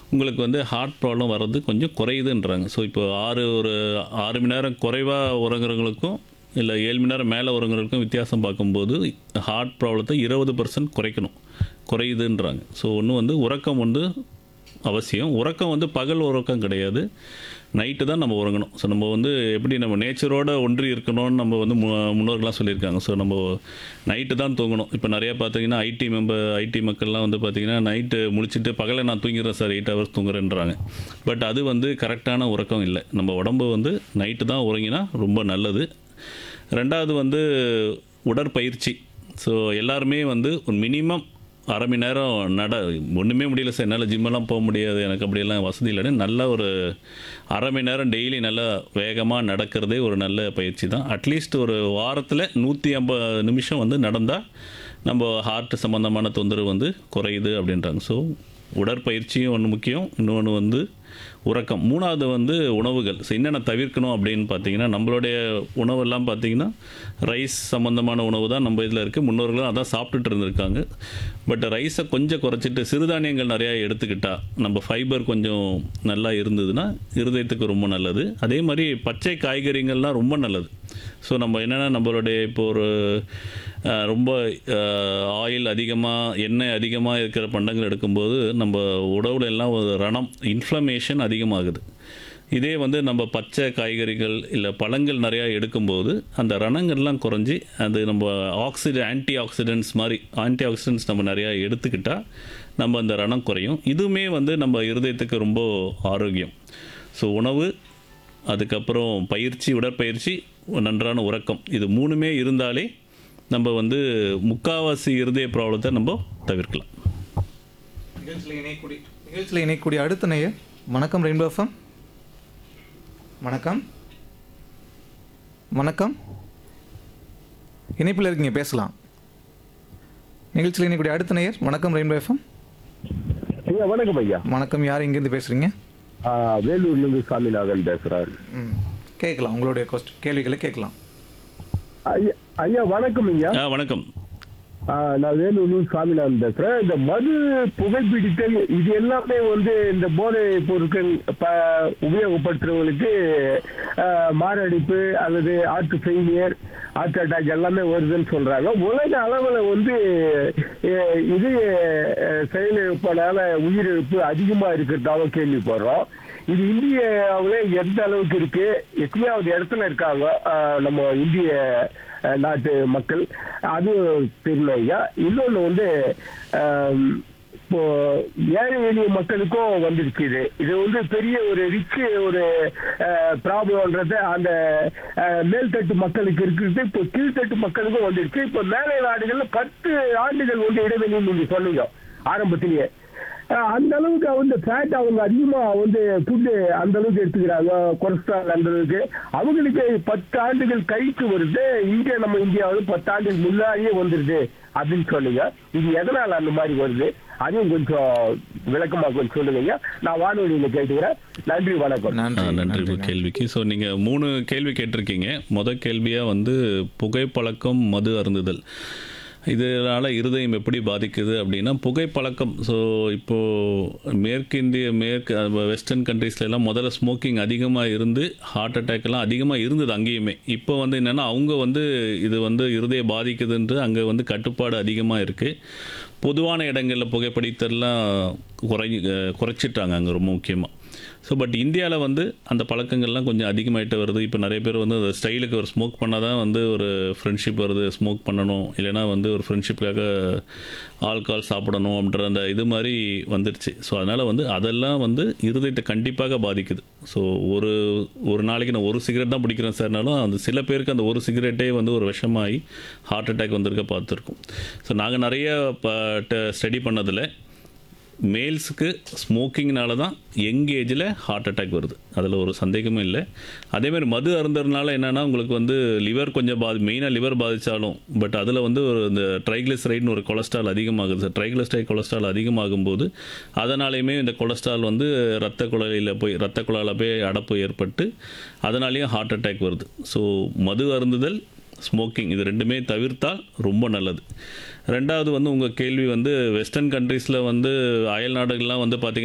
உங்களுக்கு வந்து heart problem வர்றது கொஞ்சம் குறையுதுன்றாங்க ஸோ இப்போ ஆறு ஒரு ஆறு மணி நேரம் குறைவாக உறங்குறவங்களுக்கும் இல்லை ஏழு மணி நேரம் மேலே உறங்குறவங்களுக்கும் வித்தியாசம் பார்க்கும்போது ஹார்ட் ப்ராப்ளத்தை இருபது பர்சன்ட் குறைக்கணும் குறையுதுன்றாங்க ஸோ ஒன்று வந்து உறக்கம் வந்து அவசியம் உறக்கம் வந்து பகல் உறக்கம் கிடையாது நைட்டு தான் நம்ம உறங்கணும் ஸோ நம்ம வந்து எப்படி நம்ம நேச்சரோட ஒன்றி இருக்கணும்னு நம்ம வந்து மு முன்னோர்கள்லாம் சொல்லியிருக்காங்க ஸோ நம்ம நைட்டு தான் தூங்கணும் இப்போ நிறையா பார்த்தீங்கன்னா ஐடி மெம்பர் ஐடி மக்கள்லாம் வந்து பார்த்தீங்கன்னா நைட்டு முழிச்சிட்டு பகலை நான் தூங்கிடுறேன் சார் எயிட் ஹவர்ஸ் தூங்குறேன்றாங்க பட் அது வந்து கரெக்டான உறக்கம் இல்லை நம்ம உடம்பு வந்து நைட்டு தான் உறங்கினா ரொம்ப நல்லது ரெண்டாவது வந்து உடற்பயிற்சி ஸோ எல்லாருமே வந்து ஒரு மினிமம் அரை மணி நேரம் நட ஒன்றுமே முடியல சார் என்னால் ஜிம்மெல்லாம் போக முடியாது எனக்கு அப்படியெல்லாம் வசதி இல்லைன்னு நல்ல ஒரு அரை மணி நேரம் டெய்லி நல்லா வேகமாக நடக்கிறதே ஒரு நல்ல பயிற்சி தான் அட்லீஸ்ட் ஒரு வாரத்தில் நூற்றி ஐம்பது நிமிஷம் வந்து நடந்தால் நம்ம ஹார்ட் சம்மந்தமான தொந்தரவு வந்து குறையுது அப்படின்றாங்க ஸோ உடற்பயிற்சியும் ஒன்று முக்கியம் இன்னொன்று வந்து உறக்கம் மூணாவது வந்து உணவுகள் ஸோ என்னென்ன தவிர்க்கணும் அப்படின்னு பார்த்தீங்கன்னா நம்மளுடைய உணவெல்லாம் பார்த்தீங்கன்னா ரைஸ் சம்மந்தமான உணவு தான் நம்ம இதில் இருக்குது முன்னோர்களும் அதான் சாப்பிட்டுட்டு இருந்திருக்காங்க பட் ரைஸை கொஞ்சம் குறைச்சிட்டு சிறுதானியங்கள் நிறையா எடுத்துக்கிட்டா நம்ம ஃபைபர் கொஞ்சம் நல்லா இருந்ததுன்னா இருதயத்துக்கு ரொம்ப நல்லது அதே மாதிரி பச்சை காய்கறிகள்லாம் ரொம்ப நல்லது ஸோ நம்ம என்னென்னா நம்மளுடைய இப்போ ஒரு அஹ், ரொம்ப ஆயில் அதிகமாக எண்ணெய் அதிகமாக இருக்கிற பண்டங்கள் எடுக்கும்போது நம்ம உடவுல எல்லாம் ஒரு ரணம் இன்ஃப்ளமேஷன் அதிகமாகுது இதே வந்து நம்ம பச்சை காய்கறிகள் இல்லை பழங்கள் நிறையா எடுக்கும்போது அந்த ரணங்கள்லாம் குறைஞ்சி அது நம்ம ஆக்சிட ஆன்டி ஆக்சிடென்ட்ஸ் மாதிரி ஆன்டி ஆக்சிடென்ட்ஸ் நம்ம நிறையா எடுத்துக்கிட்டால் நம்ம அந்த ரணம் குறையும் இதுவுமே வந்து நம்ம இருதயத்துக்கு ரொம்ப ஆரோக்கியம் ஸோ உணவு அதுக்கப்புறம் பயிற்சி உடற்பயிற்சி நன்றான உறக்கம் இது மூணுமே இருந்தாலே நம்ம வந்து முக்காவாசி இருதய ப்ராப்ளத்தை நம்ம தவிர்க்கலாம் நிகழ்ச்சியில் இணையக்கூடிய நிகழ்ச்சியில் இணையக்கூடிய அடுத்த நேயர் வணக்கம் ரெயின்போ எஃப்எம் வணக்கம் வணக்கம் இணைப்பில் இருக்கீங்க பேசலாம் நிகழ்ச்சியில் இணையக்கூடிய அடுத்த நேயர் வணக்கம் ரெயின்போ எஃப்எம் ஐயா வணக்கம் ஐயா வணக்கம் யார் இங்கேருந்து பேசுகிறீங்க ஆ, வேலூர்லேருந்து சாமிநாதன் பேசுகிறேன் ம் கேட்கலாம் உங்களுடைய கொஸ்ட் கேள்விகளை கேட்கலாம் ஐயா ஐயா வணக்கம் ஐயா ஆ வணக்கம் ஆ, நான் வேலூர்லேருந்து சாமிநாதன் பேசுகிறேன் இந்த மது புகைப்பிடித்தல் இது எல்லாமே வந்து இந்த போதை பொருட்கள் ப உபயோகப்படுத்துறவங்களுக்கு ஆ, மாரடைப்பு அல்லது ஹார்ட் ஃபெயிலியர் ஹார்ட் அட்டாக் எல்லாமே வருதுன்னு சொல்றாங்க உலக அளவில் வந்து அஹ், இது அஹ், செயலிழப்பனால உயிரிழப்பு அதிகமாக இருக்கிறதாவும் கேள்விப்படுறோம் இது இந்தியாவிலே எந்த அளவுக்கு இருக்கு எத்தனையாவது இடத்துல இருக்காங்க அஹ், நம்ம இந்திய அஹ், நாட்டு மக்கள் அது தெரியல ஐயா இன்னொன்று வந்து அஹ், இப்போ ஏழை எளிய மக்களுக்கும் வந்துருச்சு இது இது வந்து பெரிய ஒரு ரிச் ஒரு ப்ராப்ளம்ன்றது அந்த அஹ், மேல்தட்டு மக்களுக்கு இருக்குது இப்போ கீழ்த்தட்டு மக்களுக்கும் வந்துருச்சு இப்போ மேலை நாடுகள்ல பத்து ஆண்டுகள் வந்து இடைவெளி நீங்க சொன்னீங்க ஆரம்பத்திலேயே அஹ், அந்த அளவுக்கு வந்து ஃபேட் அவங்க அதிகமா வந்து ஃபுட்டு அந்த அளவுக்கு எடுத்துக்கிறாங்க கொலஸ்ட்ரால் அந்த அளவுக்கு அவங்களுக்கு பத்து ஆண்டுகள் கழித்து வருது இங்கே நம்ம இந்தியாவில் பத்து ஆண்டுகள் முன்னாடியே வந்துருது அப்படின்னு சொன்னீங்க இது எதனால அந்த மாதிரி வருது அதையும் கொஞ்சம் விளக்கமா கொஞ்சம் சொல்லுங்க ஐயா. நான் வானொலியில கேட்டுக்கிறேன் நன்றி வணக்கம் ஆ, நன்றி நன்றி உங்க கேள்விக்கு ஸோ நீங்கள் மூணு கேள்வி கேட்டிருக்கீங்க முத கேள்வியாக வந்து புகைப்பழக்கம் மது அருந்துதல் இதனால் இருதயம் எப்படி பாதிக்குது அப்படின்னா புகைப்பழக்கம் ஸோ இப்போது மேற்கிந்திய மேற்கு வெஸ்டர்ன் கண்ட்ரீஸ்லாம் முதல்ல ஸ்மோக்கிங் அதிகமாக இருந்து ஹார்ட் அட்டாக் எல்லாம் அதிகமாக இருந்தது அங்கேயுமே இப்போ வந்து என்னென்னா அவங்க வந்து இது வந்து இருதய பாதிக்குதுன்ட்டு அங்கே வந்து கட்டுப்பாடு அதிகமாக இருக்குது பொதுவான இடங்களில் புகைப்பிடித்தல்லாம் குறை குறைச்சிட்டாங்க அங்கே ரொம்ப முக்கியமாக ஸோ பட் இந்தியாவில் வந்து அந்த பழக்கங்கள்லாம் கொஞ்சம் அதிகமாயிட்டு வருது இப்போ நிறைய பேர் வந்து அந்த ஸ்டைலுக்கு ஒரு ஸ்மோக் பண்ணால் தான் வந்து ஒரு ஃப்ரெண்ட்ஷிப் வருது ஸ்மோக் பண்ணணும் இல்லைனா வந்து ஒரு ஃப்ரெண்ட்ஷிப்புக்காக ஆல்கால் சாப்பிடணும் அப்படின்ற அந்த இது மாதிரி வந்துடுச்சு ஸோ அதனால் வந்து அதெல்லாம் வந்து இருதயத்தை கண்டிப்பாக பாதிக்குது ஸோ ஒரு ஒரு நாளைக்கு நான் ஒரு சிகரெட் தான் பிடிக்கிறேன் சார்னாலும் அந்த சில பேருக்கு அந்த ஒரு சிகரெட்டே வந்து ஒரு விஷமாகி ஹார்ட் அட்டாக் வந்திருக்க பார்த்துருக்கோம் ஸோ நாங்கள் நிறைய ஸ்டடி பண்ணதில் மேல்ஸுக்கு ஸ்மோக்கிங்னால தான் யங் ஏஜில் ஹார்ட் அட்டாக் வருது அதில் ஒரு சந்தேகமும் இல்லை அதேமாதிரி மது அருந்தறதுனால என்னென்னா உங்களுக்கு வந்து லிவர் கொஞ்சம் பாதி மெயினாக லிவர் பாதித்தாலும் பட் அதில் வந்து ஒரு இந்த ட்ரைக்ளிசரைட்னு ஒரு கொலஸ்ட்ரால் அதிகமாகுது சார் ட்ரைக்ளிசரைட் கொலஸ்ட்ரால் அதிகமாகும் போது அதனாலேயுமே இந்த கொலஸ்ட்ரால் வந்து ரத்த குழலில் போய் ரத்த குழாயில் போய் அடப்பு ஏற்பட்டு அதனாலேயும் ஹார்ட் அட்டாக் வருது ஸோ மது அருந்துதல் ஸ்மோக்கிங் இது ரெண்டுமே தவிர்த்தால் ரொம்ப நல்லது ரெண்டாவது வந்து உங்கள் கேள்வி வந்து வெஸ்டர்ன் கண்ட்ரீஸில் வந்து அயல் நாடுகள்லாம் வந்து பார்த்திங்கன்னா